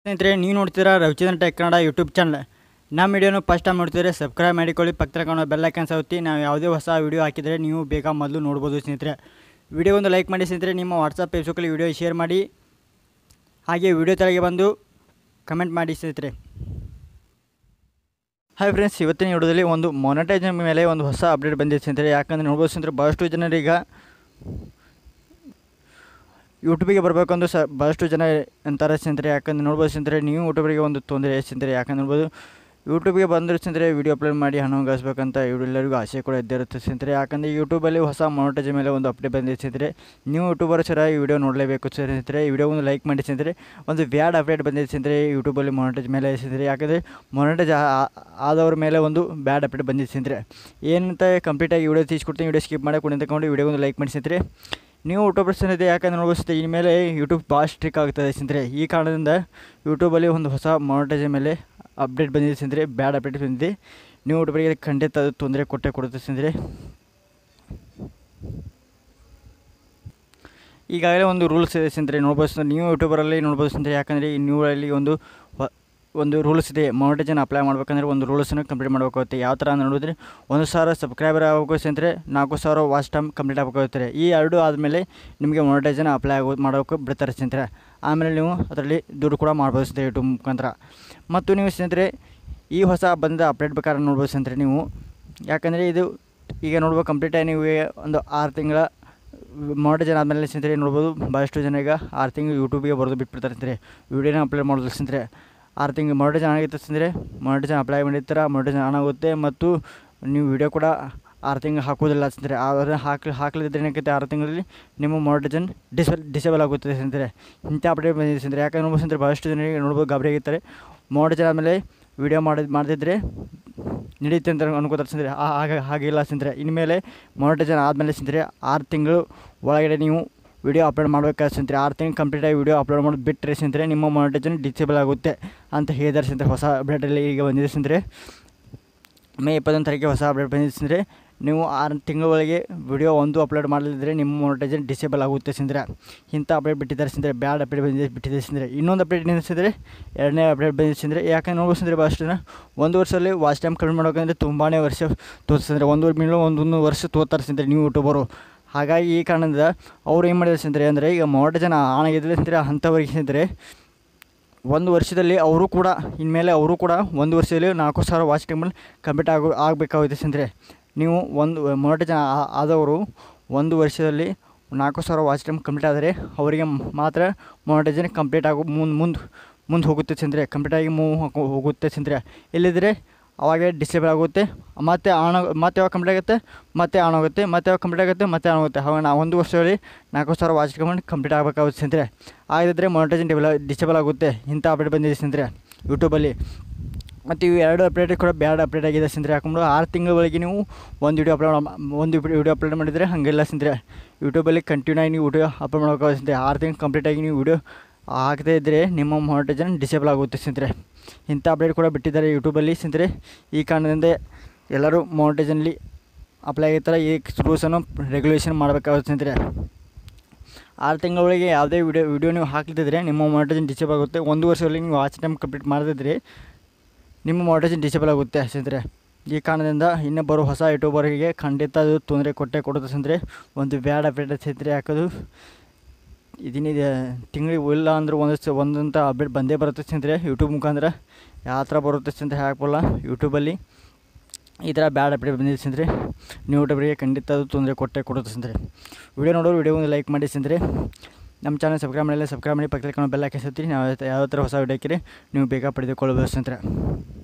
ಸ್ನೇಹಿತರೆ ನೀವು ನೋಡ್ತೀರಾ Ravichandran tech Kannada YouTube channel ನಮ್ಮ ವಿಡಿಯೋನು ಫಸ್ಟ್ ಟೈಮ್ ನೋಡ್ತಿದ್ರೆ ಸಬ್ಸ್ಕ್ರೈಬ್ ಮಾಡಿಕೊಳ್ಳಿ ಪಕ್ಕದ ಕಾಣೋ ಬೆಲ್ ಐಕನ್ ಸೌತಿ ನಾವು ಯಾವುದೇ ಹೊಸ ವಿಡಿಯೋ ಹಾಕಿದರೆ ನೀವು ಬೇಗ ಮೊದಲು ನೋಡ್ಬೋದು ಸ್ನೇಹಿತರೆ ವಿಡಿಯೋ ಒಂದು ಲೈಕ್ ಮಾಡಿ ಸ್ನೇಹಿತರೆ ನಿಮ್ಮ ವಾಟ್ಸಪ್ ಫೇಸ್ಬುಕ್ಕಲ್ಲಿ ವಿಡಿಯೋ ಶೇರ್ ಮಾಡಿ ಹಾಗೆ ವಿಡಿಯೋ ತೆಳಗೆ ಬಂದು ಕಮೆಂಟ್ ಮಾಡಿ ಸ್ನೇಹಿತರೆ ಹಾಯ್ ಫ್ರೆಂಡ್ಸ್ ಇವತ್ತಿನ ವಿಡಿಯೋದಲ್ಲಿ ಒಂದು ಮೊನಟೈಜನ್ ಮೇಲೆ ಒಂದು ಹೊಸ ಅಪ್ಡೇಟ್ ಬಂದಿದೆ ಸ್ನೇಹಿತರೆ ಯಾಕಂದರೆ ನೋಡ್ಬೋದು ಸ್ನೇಹಿತರೆ ಭಾಳಷ್ಟು ಜನರೀಗ ಯೂಟ್ಯೂಬಿಗೆ ಬರಬೇಕಂದು ಸ ಭಾಳಷ್ಟು ಜನ ಅಂತಾರೆ ಸ್ನೇಹಿತರೆ ಯಾಕಂದ್ರೆ ನೋಡ್ಬೋದು ಸ್ನೇಹಿತರೆ ನೀವು ಯೂಟ್ಯೂಬರಿಗೆ ಒಂದು ತೊಂದರೆ ಸ್ನೇಹಿತರೆ ಯಾಕಂದ್ರೆ ನೋಡ್ಬೋದು ಯೂಟ್ಯೂಬ್ಗೆ ಬಂದರೆ ಸ್ನೇಹಿತರೆ ವೀಡಿಯೋ ಅಪ್ಲೋಡ್ ಮಾಡಿ ಹಣ ಗಳಿಸ್ಬೇಕಂತ ಎಲ್ಲರಿಗೂ ಆಸೆ ಕೂಡ ಇದ್ದೇ ಇರುತ್ತೆ ಸ್ನೇಹಿತರೆ ಯಾಕಂದರೆ ಯೂಟ್ಯೂಬಲ್ಲಿ ಹೊಸ ಮೊನಟೈಜ್ ಮೇಲೆ ಒಂದು ಅಪ್ಡೇಟ್ ಬಂದಿದೆ ಸ್ನೇಹಿತರೆ ನೀವು ಯೂಟ್ಯೂಬರ್ ಸರ ಈ ವಿಡಿಯೋ ನೋಡಲೇಬೇಕು ಸ್ನೇಹಿತರೆ ಈ ವಿಡಿಯೋ ಒಂದು ಲೈಕ್ ಮಾಡಿ ಸ್ನೇಹಿತರೆ ಒಂದು ಬ್ಯಾಡ್ ಅಪ್ಡೇಟ್ ಬಂದಿದೆ ಸ್ನೇಹಿತರೆ ಯೂಟ್ಯೂಬಲ್ಲಿ ಮೊನಟೈಜ್ ಮೇಲೆ ಸ್ನೇಹಿತರೆ ಯಾಕಂದರೆ ಮೊನಟೈಜ್ ಆದವ್ರ ಮೇಲೆ ಒಂದು ಬ್ಯಾಡ್ ಅಪ್ಡೇಟ್ ಬಂದಿದೆ ಸ್ನೇಹಿತರೆ ಏನಂತ ಕಂಪ್ಲೀಟಾಗಿ ವಿಡಿಯೋ ತೀಸ್ಕೊಡ್ತೀನಿ ವಿಡಿಯೋ ಸ್ಕಿಪ್ ಮಾಡಿ ಕುಣಿತ ತಗೊಂಡು ವಿಡಿಯೋ ಒಂದು ಲೈಕ್ ಮಾಡಿ ಸ್ನೇಹಿತರೆ ನೀವು ಯೂಟ್ಯೂಬರ್ಸ್ ಇದೆ ಯಾಕಂದ್ರೆ ನೋಡಿಸ್ತೆ ಇನ್ಮೇಲೆ ಯೂಟ್ಯೂಬ್ ಭಾಳ ಸ್ಟ್ರಿಕ್ ಆಗ್ತದೆ ಸ್ನೇಹಿತರೆ ಈ ಕಾರಣದಿಂದ ಯೂಟ್ಯೂಬಲ್ಲಿ ಒಂದು ಹೊಸ ಮೊನಟೈಜ್ ಮೇಲೆ ಅಪ್ಡೇಟ್ ಬಂದಿದೆ ಸ್ನೇಹಿತರೆ ಬ್ಯಾಡ್ ಅಪ್ಡೇಟ್ ಬಂದಿದೆ ನೀವು ಯೂಟ್ಯೂಬರಿಗೆ ಖಂಡಿತ ಅದು ತೊಂದರೆ ಕೊಟ್ಟೆ ಕೊಡುತ್ತೆ ಸ್ನೇಹಿತರೆ ಈಗಾಗಲೇ ಒಂದು ರೂಲ್ಸ್ ಇದೆ ಸ್ನೇಹಿತರೆ ನೋಡ್ಬೋದು ಸ್ನೇಹಿತರೆ ನೀವು ಯೂಟ್ಯೂಬರಲ್ಲಿ ನೋಡ್ಬೋದು ಸ್ನೇಹಿತರೆ ಯಾಕಂದರೆ ಈ ನ್ಯೂರಲ್ಲಿ ಒಂದು ವ- ಒಂದು ರೂಲ್ಸ್ ಇದೆ ಮೊನಿಟೈಜನ್ ಅಪ್ಲೈ ಮಾಡ್ಬೇಕಂದ್ರೆ ಒಂದು ರೂಲ್ಸನ್ನು ಕಂಪ್ಲೀಟ್ ಮಾಡಬೇಕಾಗುತ್ತೆ ಯಾವ ಥರ ನೋಡಿದ್ರೆ ಒಂದು ಸಾವಿರ ಸಬ್ಸ್ಕ್ರೈಬರ್ ಆಗಬೇಕು ಸ್ನೇಹಿತರೆ ನಾಲ್ಕು ಸಾವಿರ ವಾಚ್ ಟೈಮ್ ಕಂಪ್ಲೀಟ್ ಆಗಬೇಕಾಗುತ್ತೆ ಈ ಎರಡು ಆದಮೇಲೆ ನಿಮಗೆ ಮೊನಿಟೈಜನ್ ಅಪ್ಲೈ ಆಗೋ ಮಾಡೋಕ್ಕೆ ಬಿಡ್ತಾರೆ ಸ್ನೇಹಿತರೆ ಆಮೇಲೆ ನೀವು ಅದರಲ್ಲಿ ದುಡ್ಡು ಕೂಡ ಮಾಡ್ಬೋದು ಸ್ನೇಹಿತರೆ ಯೂಟ್ಯೂಬ್ ಮುಖಾಂತರ ಮತ್ತು ನೀವು ಸ್ನೇಹಿತರೆ ಈ ಹೊಸ ಬಂದ ಅಪ್ಡೇಟ್ ಬೇಕಾದ್ರೆ ನೋಡ್ಬೋದು ಸ್ನೇಹಿತರೆ ನೀವು ಯಾಕಂದರೆ ಇದು ಈಗ ನೋಡ್ಬೋದು ಕಂಪ್ಲೀಟಾಗಿ ನೀವು ಒಂದು ಆರು ತಿಂಗಳ ಮೊನಿಟೈಜನ್ ಆದಮೇಲೆ ಸ್ನೇಹಿತರೆ ನೋಡ್ಬೋದು ಭಾಳಷ್ಟು ಜನ ಈಗ ಆರು ತಿಂಗಳು ಯೂಟ್ಯೂಬಿಗೆ ಬರೋದು ಬಿಟ್ಬಿಡ್ತಾರೆ ಸ್ನೇಹಿತರೆ ವೀಡಿಯೋನ ಅಪ್ಲೋಡ್ ಮಾಡೋದು ಸ್ನೇಹಿತರೆ ಆರು ತಿಂಗಳು ಮೊನಿಟೈಜನ್ ಆಗಿತ್ತು ಸ್ನೇಹಿತರೆ ಮೊನಿಟೈಜನ್ ಅಪ್ಲೈ ಮಾಡಿರ್ತಾರೆ ಮೊನಿಟೈಜನ್ ಆನ್ ಆಗುತ್ತೆ ಮತ್ತು ನೀವು ವಿಡಿಯೋ ಕೂಡ ಆರು ತಿಂಗಳು ಹಾಕೋದಿಲ್ಲ ಸ್ನೇಹಿತರೆ ಅದನ್ನು ಹಾಕಿ ಹಾಕಲಿದ್ರೆ ಏನಾಗುತ್ತೆ ಆರು ತಿಂಗಳಲ್ಲಿ ನಿಮ್ಮ ಮೊನಿಟೈಜನ್ ಡಿಸೇಬಲ್ ಡಿಸೇಬಲ್ ಆಗುತ್ತದೆ ಸ್ನೇಹಿತರೆ ಇಂಥ ಅಪ್ಡೇಟ್ ಬಂದಿದೆ ಸ್ನೇಹಿತರೆ ಯಾಕಂದ್ರೆ ನೋಡ್ಬೋದು ಸ್ನೇಹಿತರೆ ಭಾಳಷ್ಟು ಜನರಿಗೆ ನೋಡ್ಬೋದು ಗಾಬರಿ ಆಗಿರ್ತಾರೆ ಮೊನಿಟೈಜನ್ ಆದಮೇಲೆ ವಿಡಿಯೋ ಮಾಡಿ ಮಾಡದಿದ್ದರೆ ನಡೀತೆ ಅಂತ ಅನ್ಕೋತಾರೆ ಸ್ನೇಹಿತರೆ ಆ- ಹಾಗೆ ಹಾಗಿಲ್ಲ ಸ್ನೇಹಿತರೆ ಇನ್ಮೇಲೆ ಮೊನಿಟೈಜನ್ ಆದಮೇಲೆ ಸ್ನೇಹಿತರೆ ಆರು ತಿಂಗಳು ಒಳಗಡೆ ನೀವು ವಿಡಿಯೋ ಅಪ್ಲೋಡ್ ಮಾಡಬೇಕಾದ್ರೆ ಸ್ನೇಹಿತರೆ ಆರು ತಿಂಗಳು ಕಂಪ್ಲೀಟಾಗಿ ವಿಡಿಯೋ ಅಪ್ಲೋಡ್ ಮಾಡೋದು ಬಿಟ್ಟರೆ ಸ್ನೇಹಿತರೆ ನಿಮ್ಮ ಮೊನಿಟೈಜನ್ ಡಿಸೇಬಲ್ ಆಗುತ್ತೆ ಅಂತ ಹೇಳಿದ್ದಾರೆ ಸ್ನೇಹಿತರೆ ಹೊಸ ಅಪ್ಡೇಟಲ್ಲಿ ಈಗ ಬಂದಿದೆ ಸ್ನೇಹಿತರೆ ಮೇ ಇಪ್ಪತ್ತೊಂದು ತಾರೀಕಿಗೆ ಹೊಸ ಅಪ್ಡೇಟ್ ಬಂದಿದೆ ಸ್ನೇಹಿತರೆ ನೀವು ಆರು ತಿಂಗಳ ಒಳಗೆ ವಿಡಿಯೋ ಒಂದು ಅಪ್ಲೋಡ್ ಮಾಡಲಿದ್ರೆ ನಿಮ್ಮ ಮೊನಿಟೈಜನ್ ಡಿಸೇಬಲ್ ಆಗುತ್ತೆ ಸ್ನೇಹಿತರೆ ಇಂಥ ಅಪ್ಡೇಟ್ ಬಿಟ್ಟಿದ್ದಾರೆ ಸ್ನೇಹಿತರೆ ಬ್ಯಾಡ್ ಅಪ್ಡೇಟ್ ಬಂದಿದೆ ಬಿಟ್ಟಿದೆ ಸ್ನೇಹಿತರೆ ಇನ್ನೊಂದು ಅಪ್ಡೇಟ್ ಏನಿದೆ ಸ್ನೇಹಿತರೆ ಎರಡನೇ ಅಪ್ಡೇಟ್ ಬಂದಿದೆ ಸ್ನೇಹಿತರೆ ಯಾಕಂದ್ರೆ ನೋಡ್ಬೋದು ಸ್ನೇಹಿತರೆ ಭಾಳಷ್ಟು ಜನ ಒಂದು ವರ್ಷದಲ್ಲಿ ವಾಚ್ ಟೈಮ್ ಕಡಿಮೆ ಮಾಡೋಕಂದ್ರೆ ತುಂಬಾ ವರ್ಷ ತೋರಿಸ್ತಾರೆ ಒಂದು ಮಿನಿಮಮ್ ಒಂದೊಂದು ವರ್ಷ ತೋರ್ತಾರೆ ಸ್ನೇಹಿತರೆ ನೀವು ಯೂಟ್ಯೂಬರು ಹಾಗಾಗಿ ಈ ಕಾರಣದಿಂದ ಅವ್ರು ಏನು ಮಾಡಿದ್ದಾರೆ ಸ್ನೇಹಿತರೆ ಅಂದರೆ ಈಗ ಮೊನಿಟೈಜನ್ ಆನ್ ಆಗಿದ್ರೆ ಸ್ನೇಹಿತರೆ ಅಂಥವ್ರಿಗೆ ಸ್ನೇಹಿತರೆ ಒಂದು ವರ್ಷದಲ್ಲಿ ಅವರು ಕೂಡ ಇನ್ಮೇಲೆ ಅವರು ಕೂಡ ಒಂದು ವರ್ಷದಲ್ಲಿ ನಾಲ್ಕು ಸಾವಿರ ವಾಚ್ ಟೈಮಲ್ಲಿ ಕಂಪ್ಲೀಟ್ ಆಗೋ ಆಗಬೇಕಾಗುತ್ತೆ ಸ್ನೇಹಿತರೆ ನೀವು ಒಂದು ಮೊನಿಟೈಜನ್ ಆದವರು ಒಂದು ವರ್ಷದಲ್ಲಿ ನಾಲ್ಕು ಸಾವಿರ ವಾಚ್ ಟೈಮ್ ಕಂಪ್ಲೀಟ್ ಆದರೆ ಅವರಿಗೆ ಮಾತ್ರ ಮೊನಿಟೈಜನ್ ಕಂಪ್ಲೀಟ್ ಆಗೋ ಮುಂದೆ ಮುಂದೆ ಮುಂದೆ ಹೋಗುತ್ತೆ ಸ್ನೇಹಿತರೆ ಕಂಪ್ಲೀಟಾಗಿ ಮೂವ್ ಹೋಗುತ್ತೆ ಸ್ನೇಹಿತರೆ ಇಲ್ಲಿದ್ದರೆ ಅವಾಗೇ ಡಿಸೇಬಲ್ ಆಗುತ್ತೆ ಮತ್ತೆ ಆನ್ ಆಗ ಮತ್ತೆ ಯಾವಾಗ ಕಂಪ್ಲೀಟ್ ಆಗುತ್ತೆ ಮತ್ತೆ ಆನ್ ಆಗುತ್ತೆ ಮತ್ತೆ ಯಾವಾಗ ಕಂಪ್ಲೀಟ್ ಆಗುತ್ತೆ ಮತ್ತೆ ಆನ್ ಆಗುತ್ತೆ ಅವಾಗ ನಾವು ಒಂದು ವರ್ಷದಲ್ಲಿ ನಾಲ್ಕು ಸಾವಿರ ವಾಚ್ ಕಮೆಂಟ್ ಕಂಪ್ಲೀಟ್ ಆಗಬೇಕಾಗುತ್ತೆ ಸ್ನೇಹಿತರೆ ಆಗಿದ್ದರೆ ಮೊನಿಟೈಜನ್ ಡಿಬಲ್ ಡಿಸೇಬಲ್ ಆಗುತ್ತೆ ಇಂಥ ಅಪ್ಡೇಟ್ ಬಂದಿದೆ ಸ್ನೇಹಿತರೆ ಯೂಟ್ಯೂಬಲ್ಲಿ ಮತ್ತು ಇವು ಎರಡು ಅಪ್ಡೇಟ್ ಕೂಡ ಬ್ಯಾಡ್ ಅಪ್ಡೇಟ್ ಆಗಿದೆ ಸ್ನೇಹಿತರೆ ಯಾಕಂದ್ರೆ ಆರು ತಿಂಗಳ ಒಳಗೆ ನೀವು ಒಂದು ವಿಡಿಯೋ ಅಪ್ಲೋಡ್ ಒಂದು ವಿಡಿಯೋ ಅಪ್ಲೋಡ್ ಮಾಡಿದರೆ ಹಾಗೆಲ್ಲ ಸ್ನೇಹಿತರೆ ಯೂಟ್ಯೂಬಲ್ಲಿ ಕಂಟಿನ್ಯೂ ಆಗಿ ನೀವು ವಿಡಿಯೋ ಅಪ್ಲೋಡ್ ಮಾಡೋಕ್ಕಾಗುತ್ತೆ ಸ್ನೇಹಿತರೆ ಆರು ತಿಂಗಳು ಕಂಪ್ಲೀಟಾಗಿ ನೀವು ವಿಡಿಯೋ ಹಾಕದೇ ಇದ್ದರೆ ನಿಮ್ಮ ಮೊನಿಟೈಜನ್ ಡಿಸೇಬಲ್ ಆಗುತ್ತೆ ಸ್ನೇಹಿತರೆ ಇಂಥ ಅಪ್ಡೇಟ್ ಕೂಡ ಬಿಟ್ಟಿದ್ದಾರೆ ಯೂಟ್ಯೂಬಲ್ಲಿ ಸ್ನೇಹಿತರೆ ಈ ಕಾರಣದಿಂದ ಎಲ್ಲರೂ ಮೊನಿಟೈಜನ್ಲಿ ಅಪ್ಲೈ ಆಗಿರ್ತಾರೆ ಈ ರೂಲ್ಸನ್ನು ರೆಗ್ಯುಲೇಷನ್ ಮಾಡಬೇಕಾಗುತ್ತೆ ಸ್ನೇಹಿತರೆ ಆರು ತಿಂಗಳೊಳಗೆ ಯಾವುದೇ ವಿಡಿಯೋ ವಿಡಿಯೋ ನೀವು ಹಾಕ್ತಿದ್ರೆ ನಿಮ್ಮ ಮೊನಿಟೈಜನ್ ಡಿಸೇಬಲ್ ಆಗುತ್ತೆ ಒಂದು ವರ್ಷದಲ್ಲಿ ನೀವು ವಾಚ್ ಟೈಮ್ ಕಂಪ್ಲೀಟ್ ಮಾಡದಿದ್ರೆ ನಿಮ್ಮ ಮೊನಿಟೈಜನ್ ಡಿಸೇಬಲ್ ಆಗುತ್ತೆ ಸ್ನೇಹಿತರೆ ಈ ಕಾರಣದಿಂದ ಇನ್ನೂ ಬರೋ ಹೊಸ ಯೂಟ್ಯೂಬರಿಗೆ ಖಂಡಿತ ಅದು ತೊಂದರೆ ಕೊಟ್ಟೆ ಕೊಡುತ್ತೆ ಸ್ನೇಹಿತರೆ ಒಂದು ಬ್ಯಾಡ್ ಅಪ್ಡೇಟ್ ಸ್ನೇಹಿತರೆ ಹಾಕೋದು ಇದನ್ನಿದೆ ತಿಂಗಳಿಗೆ ಇಲ್ಲ ಅಂದ್ರೆ ಒಂದು ಒಂದಂಥ ಅಪ್ಡೇಟ್ ಬಂದೇ ಬರುತ್ತೆ ಸ್ನೇಹಿತರೆ ಯೂಟ್ಯೂಬ್ ಮುಖಾಂತರ ಯಾವ ಥರ ಬರುತ್ತೆ ಸ್ನೇಹಿತರೆ ಹಾಕಲ್ಲ ಯೂಟ್ಯೂಬಲ್ಲಿ ಈ ಥರ ಬ್ಯಾಡ್ ಅಪ್ಡೇಟ್ ಬಂದಿದೆ ಸ್ನೇಹಿತರೆ ನೀವು ಯೂಟ್ಯೂಬರಿಗೆ ಖಂಡಿತ ಅದು ತೊಂದರೆ ಕೊಟ್ಟೆ ಕೊಡುತ್ತೆ ಸ್ನೇಹಿತರೆ ವಿಡಿಯೋ ನೋಡೋರು ವಿಡಿಯೋ ಒಂದು ಲೈಕ್ ಮಾಡಿ ಸ್ನೇಹಿತರೆ ನಮ್ಮ ಚಾನಲ್ ಸಬ್ಸ್ಕ್ರೈಬ್ ಮಾಡಿಲ್ಲ ಸಬ್ಸ್ಕ್ರೈಬ್ ಮಾಡಿ ಪಕ್ಕದಲ್ಲಿ ಕಾಣೋ ಬೆಲ್ಲ ಹಾಕಿಸ್ತೀರಿ ನಾವು ಯಾವ ಥರ ಹೊಸ ವಿಡಿಯೋ ಹಾಕಿರಿ ನೀವು ಬೇಗ ಪಡೆದುಕೊಳ್ಳಬಹುದು ಸ್ನೇಹಿತರೆ